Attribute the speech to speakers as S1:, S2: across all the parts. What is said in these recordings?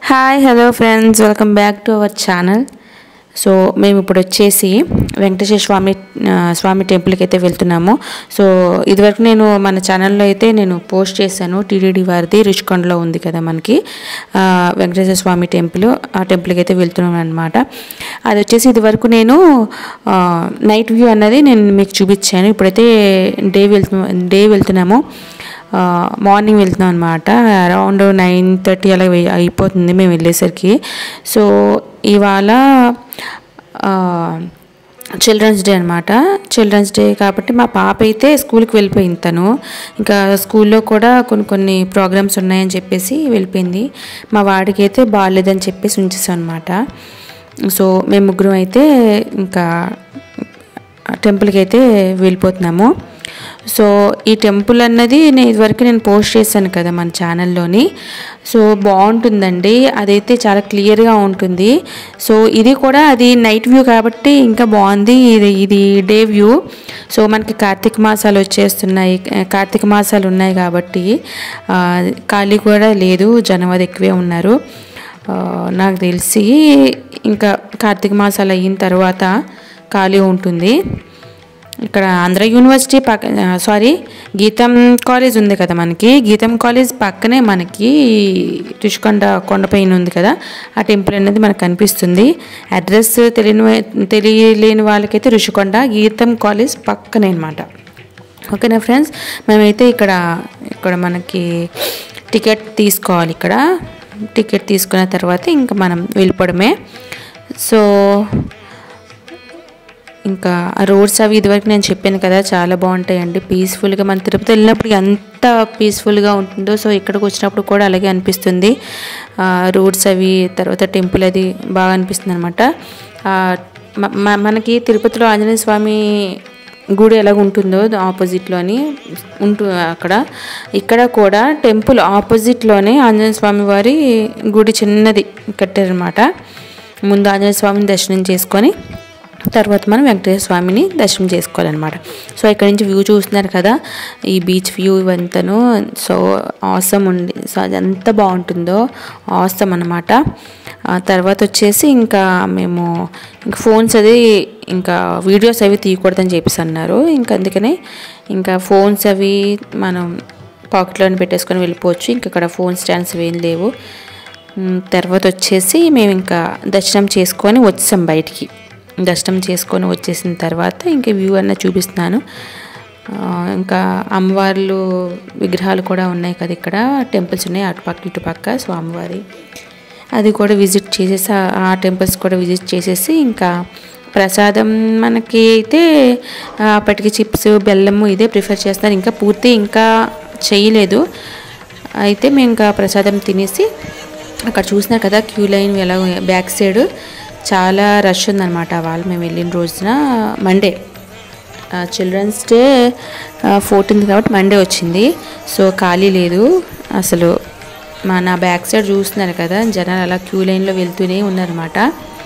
S1: hi hello friends welcome back to our channel so మేము ఇప్పుడు వచ్చేసి వెంకటేశ్వర స్వామి ఆ, స్వామి టెంపుల్కి అయితే వెళ్తున్నాము సో ఇదివరకు నేను మన ఛానల్లో అయితే నేను పోస్ట్ చేశాను టీడీడీ వారిది రుచికొండలో ఉంది కదా మనకి ఆ, వెంకటేశ్వర స్వామి టెంపుల్ ఆ టెంపుల్కి అయితే వెళ్తున్నాను అనమాట అది వచ్చేసి ఇదివరకు నేను నైట్ వ్యూ అన్నది నేను మీకు చూపించాను ఇప్పుడైతే డే వెళ్తు డే వెళ్తున్నాము ఆ, మార్నింగ్ వెళ్తున్నాం అనమాట అరౌండ్ నైన్ థర్టీ అలా వె- అయిపోతుంది మేము వెళ్ళేసరికి సో ఇవాళ చిల్డ్రన్స్ డే అనమాట చిల్డ్రన్స్ డే కాబట్టి మా పాప అయితే స్కూల్కి వెళ్ళిపోయింది తను ఇంకా స్కూల్లో కూడా కొన్ని కొన్ని ప్రోగ్రామ్స్ ఉన్నాయని చెప్పేసి వెళ్ళిపోయింది మా వాడికి అయితే బాగాలేదని చెప్పేసి ఉంచేసాం అనమాట సో మేము ముగ్గురం అయితే ఇంకా టెంపుల్కి అయితే వెళ్ళిపోతున్నాము సో ఈ టెంపుల్ అన్నది నేను ఇదివరకు నేను పోస్ట్ చేశాను కదా మన ఛానల్లోని సో బాగుంటుందండి అదైతే చాలా క్లియర్గా ఉంటుంది సో ఇది కూడా అది నైట్ వ్యూ కాబట్టి ఇంకా బాగుంది ఇది ఇది డే వ్యూ సో మనకి కార్తీక మాసాలు వచ్చేస్తున్నాయి కార్తీక మాసాలు ఉన్నాయి కాబట్టి ఆ, ఖాళీ కూడా లేదు జనం అది ఎక్కువే ఉన్నారు ఆ, నాకు తెలిసి ఇంకా కార్తీక మాసాలు అయిన తర్వాత ఖాళీ ఉంటుంది ఇక్కడ ఆంధ్ర యూనివర్సిటీ పక్క సారీ గీతం కాలేజ్ ఉంది కదా మనకి గీతం కాలేజ్ పక్కనే మనకి రుషికొండ కొండపైన ఉంది కదా ఆ టెంపుల్ అనేది మనకు కనిపిస్తుంది అడ్రస్ తెలియని వా- తెలియలేని వాళ్ళకైతే రుషికొండ గీతం కాలేజ్ పక్కనే అనమాట ఓకేనా ఫ్రెండ్స్ మేమైతే ఇక్కడ ఇక్కడ మనకి టికెట్ తీసుకోవాలి ఇక్కడ టికెట్ తీసుకున్న తర్వాత ఇంకా మనం వెళ్ళిపోవడమే సో ఇంకా ఆ రోడ్స్ అవి ఇదివరకు నేను చెప్పాను కదా చాలా బాగుంటాయండి పీస్ఫుల్గా మన తిరుపతి వెళ్ళినప్పుడు ఎంత పీస్ఫుల్గా ఉంటుందో సో ఇక్కడికి వచ్చినప్పుడు కూడా అలాగే అనిపిస్తుంది రోడ్స్ అవి తర్వాత టెంపుల్ అది బాగా అనిపిస్తుంది అనమాట మనకి తిరుపతిలో ఆంజనేయ స్వామి గుడి ఎలాగ ఉంటుందో ఆపోజిట్లోని ఉంటు అక్కడ ఇక్కడ కూడా టెంపుల్ ఆపోజిట్లోనే ఆంజనేయ స్వామి వారి గుడి చిన్నది కట్టారనమాట ముందు ఆంజనేయ స్వామిని దర్శనం చేసుకొని తర్వాత మనం వెంకటేశ్వర స్వామిని దర్శనం చేసుకోవాలన్నమాట సో ఇక్కడ నుంచి వ్యూ చూస్తున్నారు కదా ఈ బీచ్ వ్యూ ఇవంతను సో ఆసమ్ ఉంది సో అది ఎంత బాగుంటుందో ఆసమ్ అనమాట ఆ తర్వాత వచ్చేసి ఇంకా మేము ఇంకా ఫోన్స్ అది ఇంకా వీడియోస్ అవి తీయకూడదని చెప్పేసి అన్నారు ఇంకా అందుకనే ఇంకా ఫోన్స్ అవి మనం పాకెట్లోనే పెట్టేసుకొని వెళ్ళిపోవచ్చు ఇంకా ఇక్కడ ఫోన్ స్టాండ్స్ ఏం లేవు ఉమ్, తర్వాత వచ్చేసి మేము ఇంకా దర్శనం చేసుకొని వచ్చాం బయటికి దర్శనం చేసుకొని వచ్చేసిన తర్వాత ఇంకా వ్యూ అన్న చూపిస్తున్నాను ఆ, ఇంకా అమ్మవార్లు విగ్రహాలు కూడా ఉన్నాయి కదా ఇక్కడ టెంపుల్స్ ఉన్నాయి అటుపక్క ఇటుపక్క సో అమ్మవారి అది కూడా విజిట్ చేసేసి ఆ- ఆ టెంపుల్స్ కూడా విజిట్ చేసేసి ఇంకా ప్రసాదం మనకి అయితే ఆ, పటికి చిప్స్ బెల్లము ఇదే ప్రిఫర్ చేస్తారు ఇంకా పూర్తి ఇంకా చేయలేదు అయితే మేము ఇంకా ప్రసాదం తినేసి అక్కడ చూసినారు కదా క్యూ లైన్ ఎలా బ్యాక్ సైడ్ చాలా రష్ ఉందన్నమాట వాళ్ళు మేము వెళ్ళిన రోజున మండే చిల్డ్రన్స్ డే ఫోర్టీన్త్ కాబట్టి మండే వచ్చింది సో ఖాళీ లేదు అసలు మా నా బ్యాక్ సైడ్ చూస్తున్నారు కదా జనాలు అలా క్యూ లైన్లో వెళ్తూనే ఉన్నారన్నమాట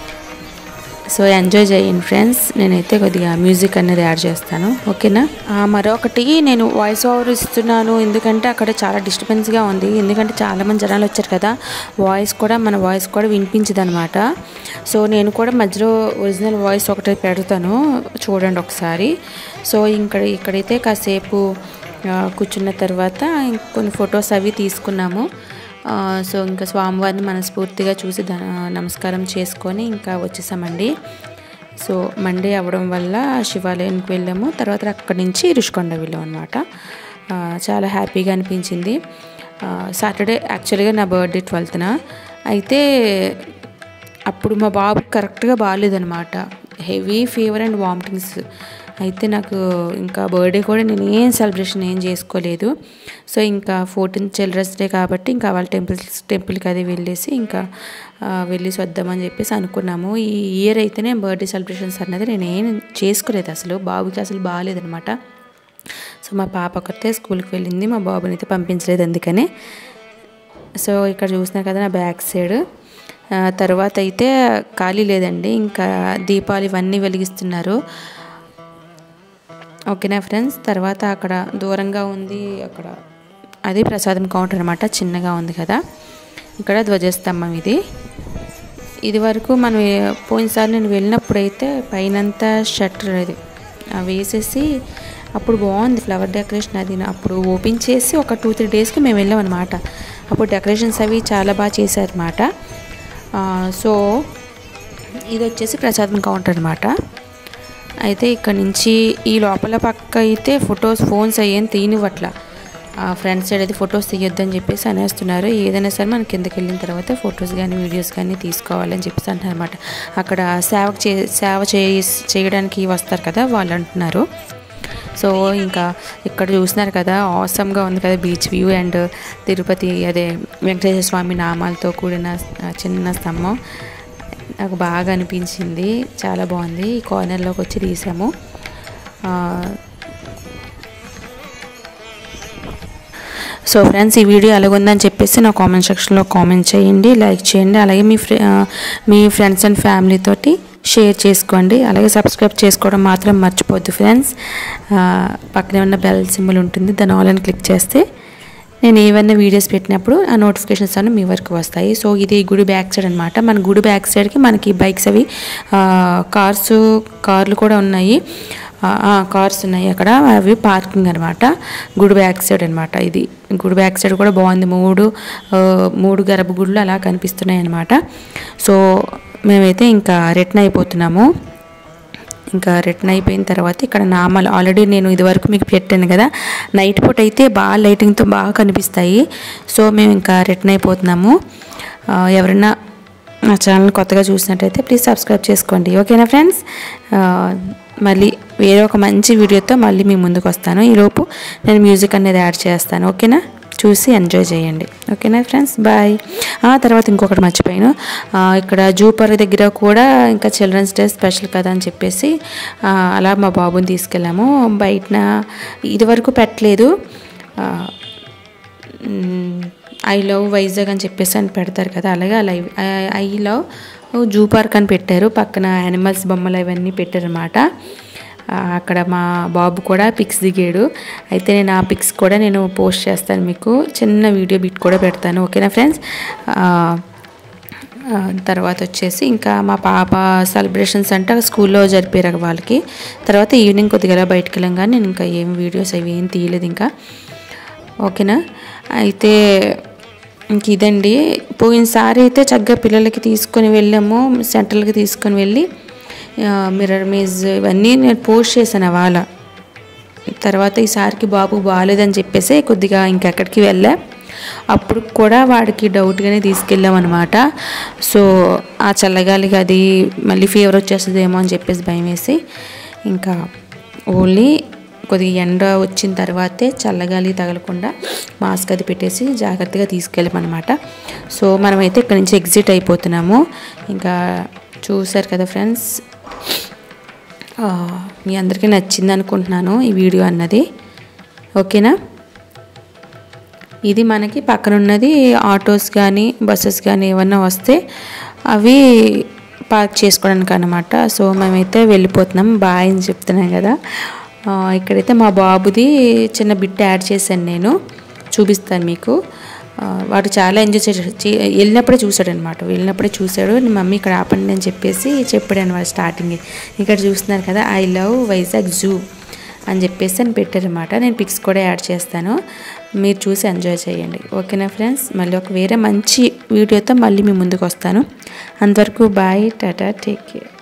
S1: సో ఎంజాయ్ చేయండి ఫ్రెండ్స్ నేనైతే కొద్దిగా మ్యూజిక్ అనేది యాడ్ చేస్తాను ఓకేనా ఆ, మరొకటి నేను వాయిస్ ఓవర్ ఇస్తున్నాను ఎందుకంటే అక్కడ చాలా డిస్టర్బెన్స్గా ఉంది ఎందుకంటే చాలామంది జనాలు వచ్చారు కదా వాయిస్ కూడా మన వాయిస్ కూడా వినిపించదు అనమాట సో నేను కూడా మధ్యలో ఒరిజినల్ వాయిస్ ఒకటి పెడతాను చూడండి ఒకసారి సో ఇక్కడ ఇక్కడైతే కాసేపు ఆ, కూర్చున్న తర్వాత ఇంక కొన్ని ఫొటోస్ అవి తీసుకున్నాము ఆ, సో ఇంకా స్వామివారిని మనస్ఫూర్తిగా చూసి ద- నమస్కారం చేసుకొని ఇంకా వచ్చేసామండి సో మండే అవ్వడం వల్ల శివాలయానికి వెళ్ళాము తర్వాత అక్కడి నుంచి రుషికొండ వెళ్ళాం అనమాట చాలా హ్యాపీగా అనిపించింది సాటర్డే యాక్చువల్గా నా బర్త్డే ట్వెల్త్న అయితే అప్పుడు మా బాబు కరెక్ట్గా బాగాలేదనమాట హెవీ ఫీవర్ అండ్ వామిటింగ్స్ అయితే నాకు ఇంకా బర్త్డే కూడా నేను ఏం సెలబ్రేషన్ ఏం చేసుకోలేదు సో ఇంకా ఫోర్టీన్త్ చిల్డ్రన్స్ డే కాబట్టి ఇంకా వాళ్ళ టెంపుల్స్ టెంపుల్కి అది వెళ్ళేసి ఇంకా ఆ, వెళ్ళేసి వద్దామని చెప్పేసి అనుకున్నాము ఈ ఇయర్ అయితేనే బర్త్డే సెలబ్రేషన్స్ అన్నది నేను ఏం చేసుకోలేదు అసలు బాబుకి అసలు బాగాలేదనమాట సో మా పాప ఒకటే స్కూల్కి వెళ్ళింది మా బాబుని అయితే పంపించలేదు అందుకనే సో ఇక్కడ చూసినా కదా నా బ్యాక్ సైడ్ ఆ, తర్వాత అయితే ఖాళీ లేదండి ఇంకా దీపాలు ఇవన్నీ వెలిగిస్తున్నారు ఓకేనా ఫ్రెండ్స్ తర్వాత అక్కడ దూరంగా ఉంది అక్కడ అది ప్రసాదం కౌంటర్ అనమాట చిన్నగా ఉంది కదా ఇక్కడ ధ్వజస్తంభం ఇది ఇది వరకు మనం ఏ- పోయినసారి నేను వెళ్ళినప్పుడైతే పైనంతా షట్టర్ అది ఆ వేసేసి అప్పుడు బాగుంది ఫ్లవర్ డెకరేషన్ అది అప్పుడు ఓపెన్ చేసి ఒక టూ త్రీ డేస్కి మేము వెళ్ళాం అనమాట అప్పుడు డెకరేషన్స్ అవి చాలా బాగా చేశారన్నమాట ఆ, సో ఇది వచ్చేసి ప్రసాదం కౌంటర్ అనమాట అయితే ఇక్కడ నుంచి ఈ లోపల పక్క అయితే ఫొటోస్ ఫోన్స్ అయ్యేం తీయనివ్వట్ల ఫ్రంట్ సైడ్ అయితే ఫొటోస్ తీయొద్దని చెప్పేసి అనేస్తున్నారు ఏదైనా సరే మనం కిందకి వెళ్ళిన తర్వాత ఫొటోస్ కానీ వీడియోస్ కానీ తీసుకోవాలని చెప్పేసి అంటున్నారు అనమాట అక్కడ సేవ చే సేవ చేయ చేయడానికి వస్తారు కదా వాళ్ళు అంటున్నారు సో ఇంకా ఇక్కడ చూస్తున్నారు కదా ఆసమ్గా ఉంది కదా బీచ్ వ్యూ అండ్ తిరుపతి అదే వెంకటేశ్వర స్వామి నామాలతో కూడిన ఆ, చిన్న స్తంభం నాకు బాగా అనిపించింది చాలా బాగుంది ఈ కార్నర్లోకి వచ్చి తీసాము ఆ, సో ఫ్రెండ్స్ ఈ వీడియో ఎలాగుందని చెప్పేసి నా కామెంట్ సెక్షన్లో కామెంట్ చేయండి లైక్ చేయండి అలాగే మీ ఫ్రె ఆ, మీ ఫ్రెండ్స్ అండ్ ఫ్యామిలీ తోటి షేర్ చేసుకోండి అలాగే సబ్స్క్రైబ్ చేసుకోవడం మాత్రం మర్చిపోద్దు ఫ్రెండ్స్ ఆ, పక్కనే ఉన్న బెల్ సింబల్ ఉంటుంది దాన్ని ఆల్ అని క్లిక్ చేస్తే నేను ఏవైనా వీడియోస్ పెట్టినప్పుడు ఆ నోటిఫికేషన్స్ అన్నీ మీ వరకు వస్తాయి సో ఇది గుడి బ్యాక్ సైడ్ అనమాట మన గుడి బ్యాక్ సైడ్కి మనకి బైక్స్ అవి కార్స్ కార్లు కూడా ఉన్నాయి ఆ, ఆ, కార్స్ ఉన్నాయి అక్కడ అవి పార్కింగ్ అనమాట గుడి బ్యాక్ సైడ్ అనమాట ఇది గుడి బ్యాక్ సైడ్ కూడా బాగుంది మూడు ఆ, మూడు గర్భగుడులు అలా కనిపిస్తున్నాయి అనమాట సో మేమైతే ఇంకా రిటర్న్ అయిపోతున్నాము ఇంకా రిటర్న్ అయిపోయిన తర్వాత ఇక్కడ నామాలు ఆల్రెడీ నేను ఇదివరకు మీకు పెట్టాను కదా నైట్ పూట అయితే బాగా లైటింగ్తో బాగా కనిపిస్తాయి సో మేము ఇంకా రిటర్న్ అయిపోతున్నాము ఆ, ఎవరైనా నా ఛానల్ కొత్తగా చూసినట్టయితే ప్లీజ్ సబ్స్క్రైబ్ చేసుకోండి ఓకేనా ఫ్రెండ్స్ ఆ, మళ్ళీ వేరే ఒక మంచి వీడియోతో మళ్ళీ మీ ముందుకు వస్తాను ఈలోపు నేను మ్యూజిక్ అనేది యాడ్ చేస్తాను ఓకేనా చూసి ఎంజాయ్ చేయండి ఓకేనా ఫ్రెండ్స్ బాయ్ ఆ తర్వాత ఇంకొకటి మర్చిపోయాను ఆ, ఇక్కడ జూ పార్క్ దగ్గర కూడా ఇంకా చిల్డ్రన్స్ డే స్పెషల్ కదా అని చెప్పేసి ఆ, అలా మా బాబుని తీసుకెళ్ళాము బయటన ఇదివరకు పెట్టలేదు ఆ, ఐ లవ్ వైజాగ్ అని చెప్పేసి అని పెడతారు కదా అలాగే ఆ live I love zoo park అని పెట్టారు పక్కన యానిమల్స్ బొమ్మలు అవన్నీ పెట్టారనమాట అక్కడ మా బాబు కూడా పిక్స్ దిగాడు అయితే నేను ఆ పిక్స్ కూడా నేను పోస్ట్ చేస్తాను మీకు చిన్న వీడియో బిట్ కూడా పెడతాను ఓకేనా ఫ్రెండ్స్ తర్వాత వచ్చేసి ఇంకా మా పాప సెలబ్రేషన్స్ అంటే స్కూల్లో జరిపారు వాళ్ళకి తర్వాత ఈవినింగ్ కొద్దిగా బయటకు వెళ్ళాం కానీ నేను ఇంకా ఏం వీడియోస్ అవి ఏం తీయలేదు ఇంకా ఓకేనా అయితే ఇంక ఇదండి పోయినసారి అయితే చక్కగా పిల్లలకి తీసుకొని వెళ్ళాము సెంటర్లకి తీసుకొని వెళ్ళి ఆ, మిర్రర్ మేజ్ ఇవన్నీ నేను పోస్ట్ చేశాను వాళ్ళ తర్వాత ఈసారికి బాబు బాగాలేదని చెప్పేసి కొద్దిగా ఇంకెక్కడికి వెళ్ళా అప్పుడు కూడా వాడికి డౌట్గానే తీసుకెళ్ళాం అనమాట సో ఆ చల్లగాలికి అది మళ్ళీ ఫీవర్ వచ్చేస్తుందేమో అని చెప్పేసి భయం వేసి ఇంకా ఓన్లీ కొద్దిగా ఎండ వచ్చిన తర్వాతే చల్లగాలి తగలకుండా మాస్క్ అది పెట్టేసి జాగ్రత్తగా తీసుకెళ్ళామన్నమాట సో మనమైతే ఇక్కడ నుంచి ఎగ్జిట్ అయిపోతున్నాము ఇంకా చూసారు కదా ఫ్రెండ్స్ ఆ, మీ అందరికీ నచ్చింది అనుకుంటున్నాను ఈ వీడియో అన్నది ఓకేనా ఇది మనకి పక్కన ఉన్నది ఆటోస్ కానీ బస్సెస్ కానీ ఏమన్నా వస్తే అవి పార్క్ చేసుకోవడానికి అనమాట సో మేమైతే వెళ్ళిపోతున్నాం బాయ్ అని చెప్తున్నాం కదా ఆ, ఇక్కడైతే మా బాబుది చిన్న బిట్ యాడ్ చేశాను నేను చూపిస్తాను మీకు ఆ, వాడు చాలా ఎంజాయ్ చేసాడు చే- వెళ్ళినప్పుడే చూసాడు అనమాట వెళ్ళినప్పుడే చూశాడు "నీ మమ్మీ ఇక్కడ ఆపండి అని చెప్పేసి చెప్పాడు అనమాట స్టార్టింగ్ ఇక్కడ చూస్తున్నారు కదా ఐ లవ్ వైజాగ్ జూ అని చెప్పేసి అని పెట్టారనమాట నేను పిక్స్ కూడా యాడ్ చేస్తాను మీరు చూసి ఎంజాయ్ చేయండి ఓకేనా ఫ్రెండ్స్ మళ్ళీ ఒక వేరే మంచి వీడియోతో మళ్ళీ మీ ముందుకు వస్తాను అంతవరకు బాయ్ టాటా టేక్ కేర్